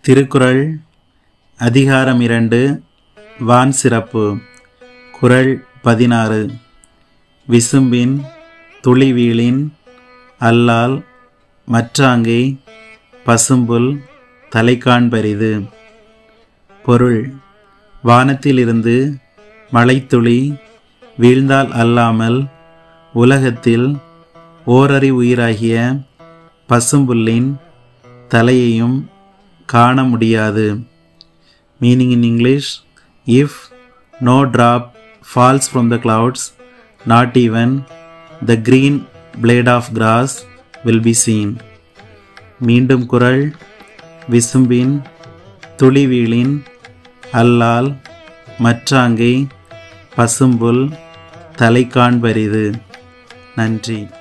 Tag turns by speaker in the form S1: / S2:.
S1: திருக்குறள் அதிகாரம் இரண்டு வான் சிறப்பு குறள் பதினாறு விசும்பின் துளிவீழின் அல்லால் மற்றாங்கை பசும்புல் தலைக்காண்பரிது பொருள் வானத்திலிருந்து மழைத்துளி வீழ்ந்தால் அல்லாமல் உலகத்தில் ஓரறி உயிராகிய பசும்புல்லின் தலையையும் காண முடியாது meaning in English if no drop falls from the clouds not even the green blade of grass will be seen மீண்டும் குரல் விசும்பின் துளிவீழின் அல்லால் மற்றாங்கை பசும்புல் தலை காண்பரிது நன்றி